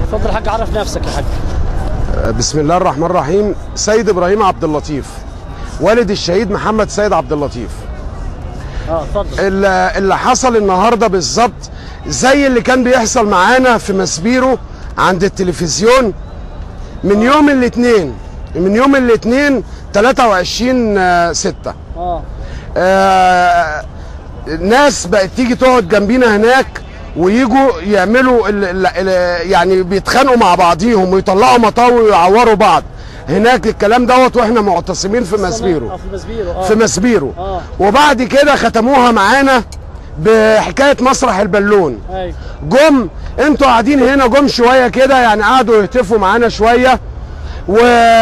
اتفضل يا حاج عرف نفسك يا حاج بسم الله الرحمن الرحيم سيد ابراهيم عبد اللطيف والد الشهيد محمد سيد عبد اللطيف اه اتفضل اللي اللي حصل النهارده بالظبط زي اللي كان بيحصل معانا في مسبيرو عند التلفزيون من يوم الاثنين من يوم الاثنين 23 6 اه آه ناس بقت تيجي تقعد جنبينا هناك ويجوا يعملوا ال ال ال يعني بيتخانقوا مع بعضيهم ويطلعوا مطاوي ويعوروا بعض هناك الكلام دوت واحنا معتصمين في مسبيرو اه في مسبيرو اه في مسبيرو آه. وبعد كده ختموها معانا بحكايه مسرح البالون ايوه جم انتوا قاعدين هنا جم شويه كده يعني قعدوا يهتفوا معانا شويه و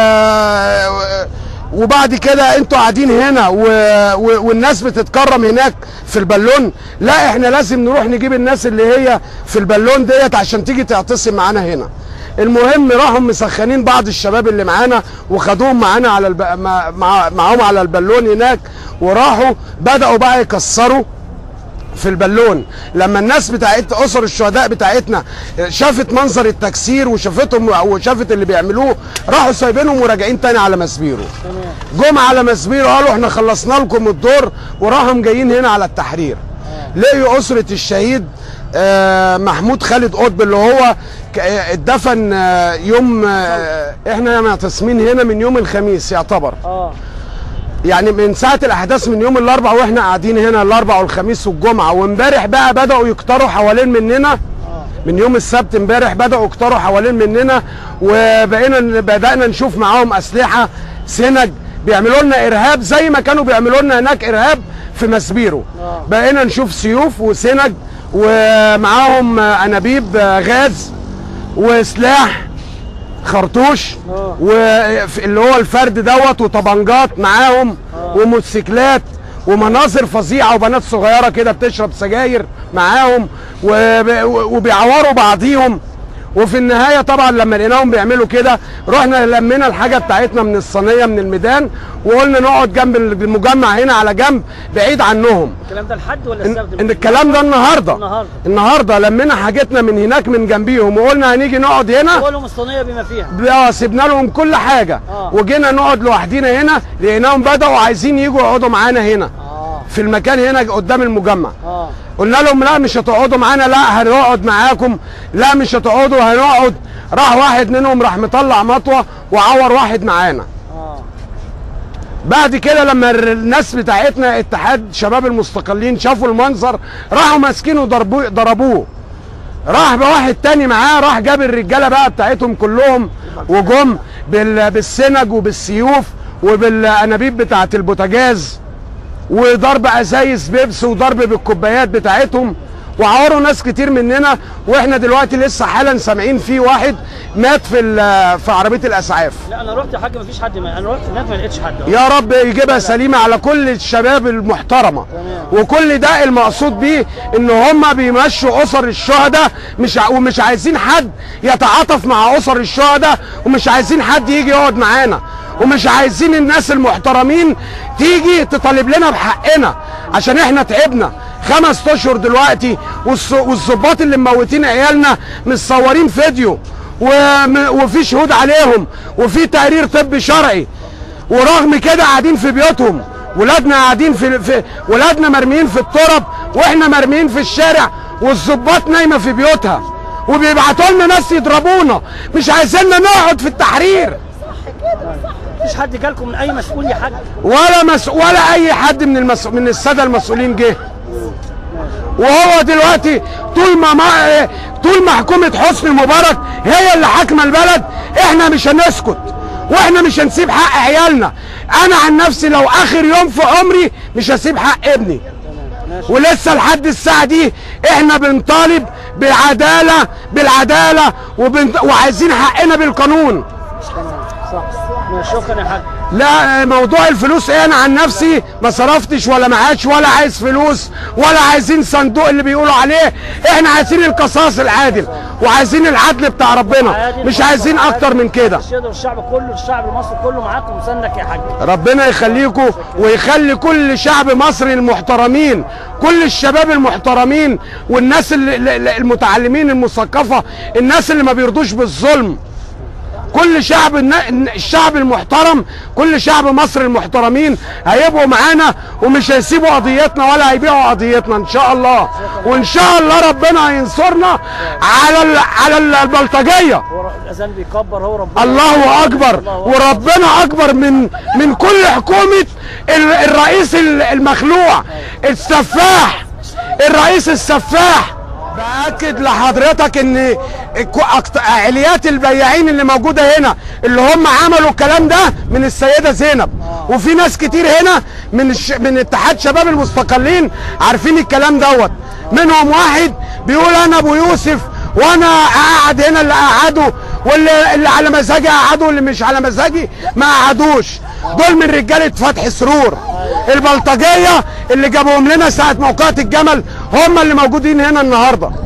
وبعد كده انتوا قاعدين هنا و... و... والناس بتتكرم هناك في البالون لا احنا لازم نروح نجيب الناس اللي هي في البالون ديت عشان تيجي تعتصم معانا هنا المهم راحوا مسخنين بعض الشباب اللي معانا وخدوهم معانا على الب... مع... مع... معاهم على البالون هناك وراحوا بدأوا بقى يكسروا في البالون لما الناس بتاعت اسر الشهداء بتاعتنا شافت منظر التكسير وشافتهم وشافت اللي بيعملوه راحوا سايبينهم وراجعين تاني على مسبيرو تمام جم على مسبيرو قالوا احنا خلصنا لكم الدور وراحوا جايين هنا على التحرير لقيوا اسره الشهيد آه، محمود خالد قطب اللي هو ك- آه، اتدفن آه، يوم آه، احنا معتصمين هنا من يوم الخميس يعتبر اه يعني من ساعه الاحداث من يوم الاربع واحنا قاعدين هنا الاربع والخميس والجمعه وامبارح بقى بداوا يكتروا حوالين مننا من يوم السبت امبارح بداوا يكتروا حوالين مننا وبقينا بدانا نشوف معاهم اسلحه سنج بيعملوا لنا ارهاب زي ما كانوا بيعملوا لنا هناك ارهاب في مسبيرو آه. بقينا نشوف سيوف وسنج ومعاهم انابيب غاز وسلاح خرطوش آه. واللي هو الفرد دوت وطبنجات معاهم وموتوسيكلات ومناظر فظيعه وبنات صغيره كده بتشرب سجاير معاهم وب- وبيعوروا بعضيهم وفي النهايه طبعا لما لقيناهم بيعملوا كده رحنا لمينا الحاجه بتاعتنا من الصينيه من الميدان وقلنا نقعد جنب المجمع هنا على جنب بعيد عنهم الكلام ده الحد ولا ان, السبت إن الكلام ده النهارده النهاردة. النهارده لمينا حاجتنا من هناك من جنبيهم وقلنا هنيجي نقعد هنا قولهم الصينيه بما فيها بقى سيبنا لهم كل حاجه آه. وجينا نقعد لوحدينا هنا لقيناهم بداوا عايزين يجوا يقعدوا معانا هنا اه في المكان هنا قدام المجمع اه قلنا لهم لا مش هتقعدوا معانا لا هنقعد معاكم لا مش هتقعدوا هنقعد راح واحد منهم راح مطلع مطوه وعور واحد معانا اه بعد كده لما الناس بتاعتنا اتحاد شباب المستقلين شافوا المنظر راحوا ماسكينه ضربوه ضربوه راح بواحد تاني معاه راح جاب الرجاله بقى بتاعتهم كلهم وجم بال- بالسنج وبالسيوف وبالانابيب بتاعت البوتاجاز وضرب ازايز بيبس وضرب بالكوبايات بتاعتهم وعوروا ناس كتير مننا واحنا دلوقتي لسه حالا سامعين في واحد مات في ال- في عربيه الاسعاف لا انا رحت يا حاج مفيش حد ما انا رحت هناك ما لقيتش حد يا رب يجيبها سليمه على كل الشباب المحترمه تمام. وكل ده المقصود بيه ان هم بيمشوا اسر الشهداء مش ع- ومش عايزين حد يتعاطف مع اسر الشهداء ومش عايزين حد يجي يقعد معانا ومش عايزين الناس المحترمين تيجي تطالب لنا بحقنا عشان احنا تعبنا خمس اشهر دلوقتي والص- والظباط اللي مموتين عيالنا متصورين فيديو وم- وفي شهود عليهم وفي تقرير طبي شرعي ورغم كده قاعدين في بيوتهم ولادنا قاعدين في, في ولادنا مرميين في التراب واحنا مرميين في الشارع والظباط نايمه في بيوتها وبيبعتوا لنا ناس يضربونا مش عايزيننا نقعد في التحرير مفيش حد جالكم من اي مسؤول يا حاج ولا مس... ولا اي حد من المس... من الساده المسؤولين جه وهو دلوقتي طول ما, ما طول ما حكومه حسني مبارك هي اللي حاكمه البلد احنا مش هنسكت واحنا مش هنسيب حق عيالنا انا عن نفسي لو اخر يوم في عمري مش هسيب حق ابني ولسه لحد الساعه دي احنا بنطالب بالعداله بالعداله وبن... وعايزين حقنا بالقانون صح شكرا يا حاج لا موضوع الفلوس ايه انا عن نفسي ما صرفتش ولا معاش ولا عايز فلوس ولا عايزين صندوق اللي بيقولوا عليه احنا عايزين القصاص العادل وعايزين العدل بتاع ربنا عادل مش عايزين عادل. اكتر من كده الشهداء والشعب كله الشعب المصري كله معاك ومساندك يا حاج ربنا يخليكم ويخلي كل شعب مصري المحترمين كل الشباب المحترمين والناس اللي- اللي- المتعلمين المثقفه الناس اللي ما بيرضوش بالظلم كل شعب النا- الشعب المحترم كل شعب مصر المحترمين هيبقوا معانا ومش هيسيبوا قضيتنا ولا هيبيعوا قضيتنا ان شاء الله وان شاء الله ربنا هينصرنا على ال- على ال- البلطجيه هو الاذان بيكبر هو ربنا الله اكبر الله وربنا اكبر من من كل حكومه ال- الرئيس ال- المخلوع السفاح الرئيس السفاح باكد لحضرتك ان الكو- أكت- عاليات البياعين اللي موجوده هنا اللي هم عملوا الكلام ده من السيده زينب وفي ناس كتير هنا من الش... من اتحاد شباب المستقلين عارفين الكلام دوت منهم واحد بيقول انا ابو يوسف وانا قاعد هنا اللي قعده واللي اللي على مزاجي قعدوا واللي مش على مزاجي ما قعدوش دول من رجاله فتح سرور البلطجيه اللي جابوهم لنا ساعه موقعة الجمل هم اللي موجودين هنا النهارده